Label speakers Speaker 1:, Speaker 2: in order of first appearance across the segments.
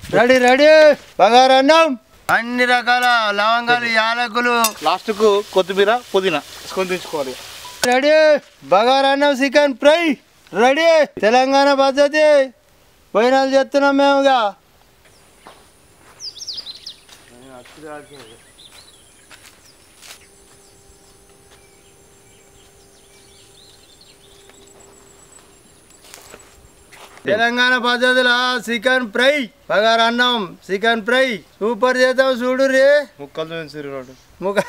Speaker 1: Ready ready బగారన్నం అన్ని రకాల లవంగాలు యాలకులు
Speaker 2: లాస్ట్కు కొత్తిమీర పుదీనా తీసుకొని తెచ్చుకోవాలి
Speaker 1: రెడీ బగారన్నం చికెన్ ఫ్రై రెడీ తెలంగాణ పద్ధతి పోయినాలు చేస్తున్నాం మేముగా తెలంగాణ పద్ధతిలో చికెన్ ఫ్రై బగారన్నం చికెన్ ఫ్రై సూపర్ చేద్దాం చూడు రే
Speaker 2: ముక్కలు చూసి రోడ్డు
Speaker 1: ముఖ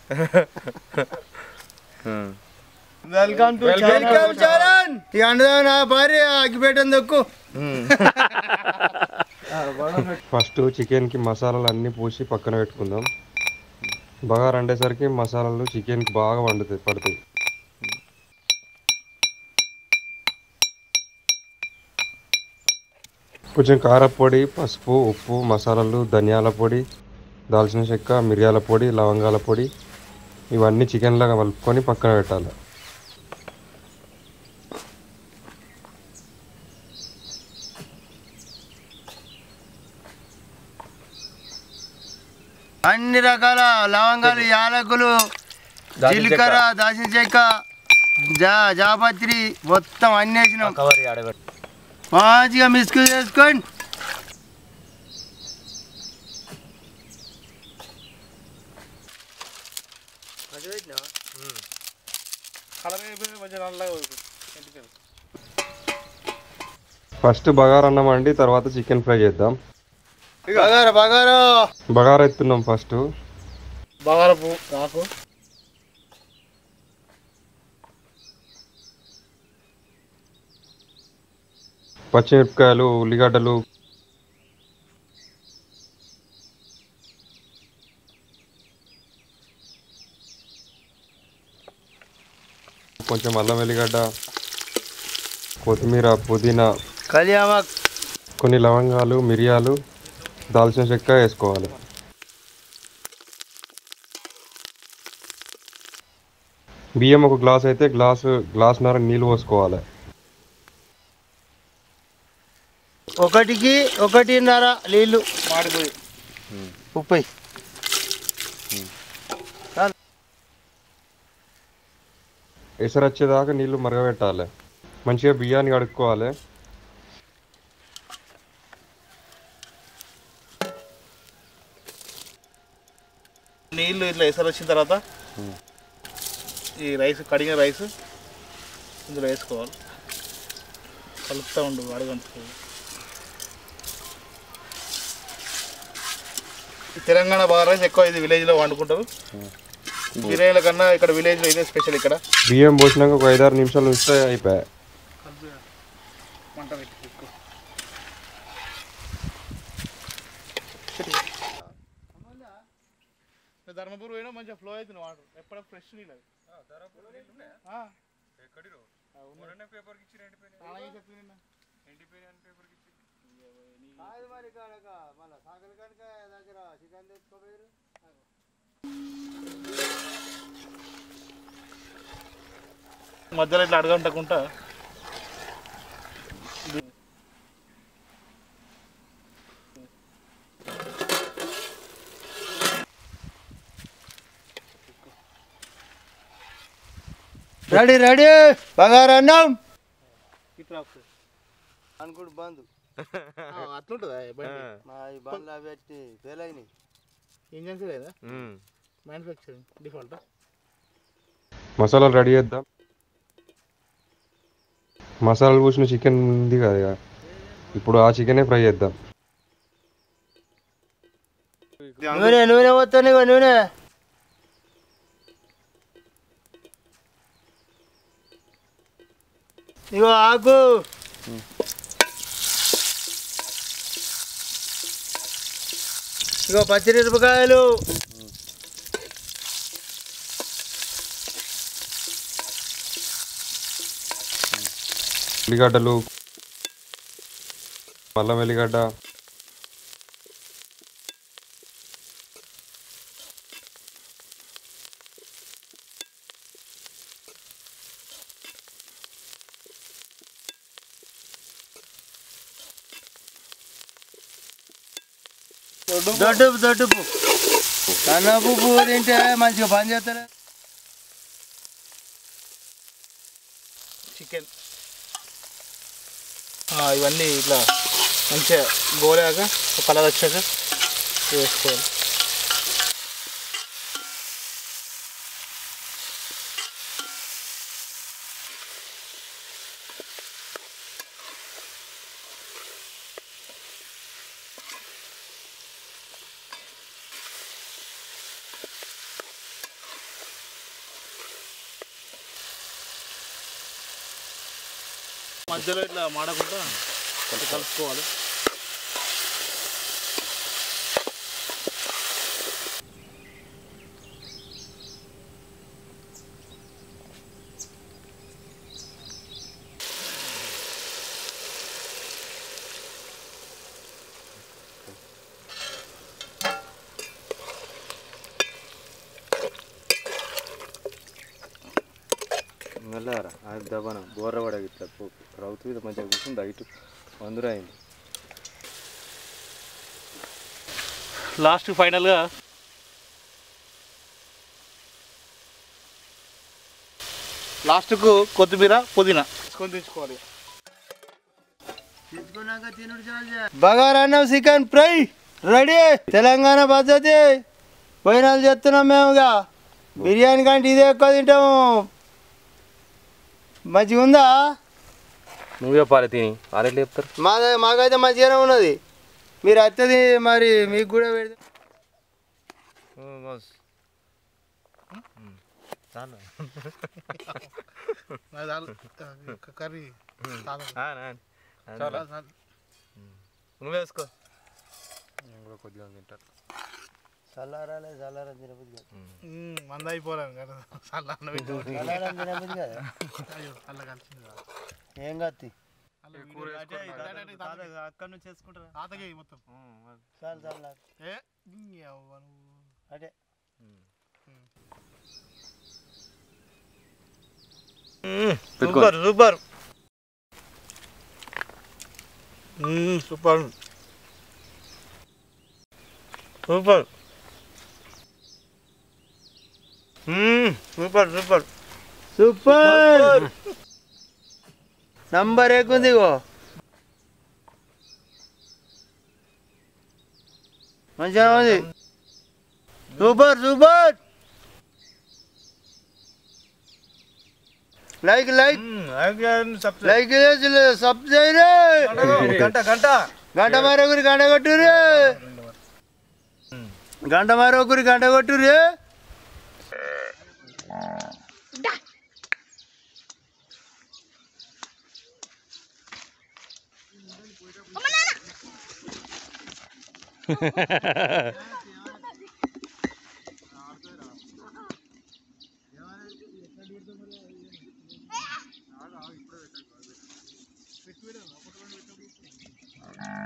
Speaker 2: వెల్కమ్ టు
Speaker 1: వెల్కమ్ చరణ్ ఇక అండదా నా భార్య అగ్గిపెట్టని దొక్కు
Speaker 3: ఫస్ట్ చికెన్కి మసాలాలు అన్నీ పూసి పక్కన పెట్టుకుందాం బాగా వండేసరికి మసాలాలు చికెన్కి బాగా వండుతాయి పడతాయి కొంచెం కారపొడి పసుపు ఉప్పు మసాలాలు ధనియాల పొడి దాల్చిన చెక్క మిరియాల పొడి లవంగాల పొడి ఇవన్నీ చికెన్లాగా కలుపుకొని పక్కన పెట్టాలి
Speaker 1: అన్ని రకాల లవంగాలు యాలకులు జీలకర్ర దాచిన చెక్క జా జాపత్రి మొత్తం అన్ని వేసినాం
Speaker 2: కవర్ ఆడబెట్టు
Speaker 1: మంచిగా మిస్కు చేసుకోండి
Speaker 2: కలర్ అయిపోయి కొంచెం నల్లగా ఎంటికలు
Speaker 3: ఫస్ట్ బగారా అన్నం వండి తర్వాత చికెన్ ఫ్రై చేద్దాం
Speaker 1: బగారా బగారా
Speaker 3: బగారా ఎత్తున్నాం ఫస్ట్
Speaker 2: బగారపు ఆకు
Speaker 3: పచ్చిమిరపకాయలు ఉల్లిగడ్డలు కొంచెం అల్లం వెల్లిగడ్డ కొత్తిమీర పుదీనా
Speaker 1: కళ్యామక్
Speaker 3: కొన్ని లవంగాలు మిరియాలు దాల్చిన చెక్క వేసుకోవాలి బియ్యం ఒక గ్లాస్ అయితే గ్లాసు గ్లాసున్నర నీళ్ళు పోసుకోవాలి
Speaker 1: ఒకటికి ఒకటిన్నర నీళ్ళు
Speaker 2: మాడిపోయి
Speaker 1: ముప్పై
Speaker 3: ఎసరు వచ్చేదాకా నీళ్లు మరగబెట్టాలి మంచిగా బియ్యాన్ని కడుక్కోవాలి
Speaker 2: నీళ్ళు ఇట్లా ఎసరు వచ్చిన తర్వాత ఈ రైస్ కడిగిన రైస్ ఇందులో వేసుకోవాలి కలుపుతూ ఉండు అడగంటు తెలంగాణ బాగా రైస్ ఎక్కువ ఇది విలేజ్లో వండుకుంటారు బిర్యానీల కన్నా ఇక్కడ విలేజ్లో ఇదే స్పెషల్ ఇక్కడ
Speaker 3: బియ్యం పోసినాక ఒక ఐదారు నిమిషాలు ఉంచితే అయిపోయాయి
Speaker 2: మంట పెట్టి ఎక్కువ. ధర్మపురి పోయినా మంచిగా ఫ్లో అవుతుంది వాటర్ ఎప్పుడు ఫ్రెష్ నీళ్ళు అవి ఆ. ఆ, ఉన్నాయి. అలాగే చెప్తుంది నిన్న. మధ్యలో ఇట్లా అడగంటకుంటా
Speaker 1: రెడీ రెడీ బగారన్నం
Speaker 2: ఇట్లా ఒకసారి.
Speaker 1: అనుకుంటు బంద్
Speaker 2: ఆ, అట్లుంటుందా ఈ బండి
Speaker 1: మా ఈ బండ్లు అవి పెట్టి ఫెయిల్ అయినాయి
Speaker 2: ఇంజన్స్ లేదా మ్యానుఫ్యాక్చరింగ్ డిఫాల్ట్
Speaker 3: మసాలాలు రెడీ చేద్దాం మసాలాలు పూసిన చికెన్ ఉంది కదా ఇక. ఇప్పుడు ఆ చికెనే ఫ్రై చేద్దాం
Speaker 1: నూనె నూనె పోతుంది ఇగో నూనె ఇగో ఆకు ఇగో పచ్చిమిరపకాయలు
Speaker 3: ఉల్లిగడ్డలు అల్లం వెల్లిగడ్డ
Speaker 1: దొడ్డుపు దొడ్డుపు కన్నపు పువ్వు తింటే మంచిగా పని చేస్తారు
Speaker 2: చికెన్ ఇవన్నీ ఇట్లా మంచిగా గోలాక కలర్ వచ్చాక వేసుకోవాలి మధ్యలో ఇట్లా మాడకుండా కొంచెం కలుపుకోవాలి
Speaker 3: మెల్లారా అది దబాన బోర్ర పడ ఇట్లా రౌతు మీద మంచిగా కూర్చుంది ఇటు వందరు అయింది
Speaker 2: లాస్ట్ ఫైనల్గా లాస్ట్కు కొత్తిమీర పుదీనా తీసుకొని తెచ్చుకోవాలి
Speaker 1: బగారన్నం చికెన్ ఫ్రై రెడీ తెలంగాణ పద్ధతి పోయినాలు చేస్తున్నాం మేముగా బిర్యానీ కంటే ఇదే ఎక్కువ తింటాము మంచిగా ఉందా
Speaker 3: నువ్వు చెప్పాలి తిని వాళ్ళు ఎట్లా చెప్తారు
Speaker 1: మా మాకైతే మంచిగానే ఉన్నది మీరు అత్తది మరి మీకు కూడా పెడితే
Speaker 2: కర్రీ
Speaker 3: నువ్వు వేసుకో నేను కూడా కొద్దిగా తింటాను
Speaker 1: చల్లారాలే చల్లారం తినబుద్ధి కాదు
Speaker 2: మంద అయిపోలేను కదా చల్ల
Speaker 1: చల్లారం తినబుద్ధి కదా
Speaker 2: అల్ల కలిసింది కదా
Speaker 1: ఏం కత్తి
Speaker 2: అక్కడ నుంచి చేసుకుంటారా తాతకి మొత్తం
Speaker 1: చాలు చల్లారు
Speaker 2: ఏ ఇంక అవ్వ నువ్వు
Speaker 1: అదే
Speaker 2: super super super super super super
Speaker 1: super number ఏకుంది ఇగో మంచిగా ఉంది super super like like like చేసి సబ్ చేయరే
Speaker 3: గంట గంట
Speaker 1: గంట మరొకరి గంట కొట్టురే గంట మరొకరి గంట కొట్టురే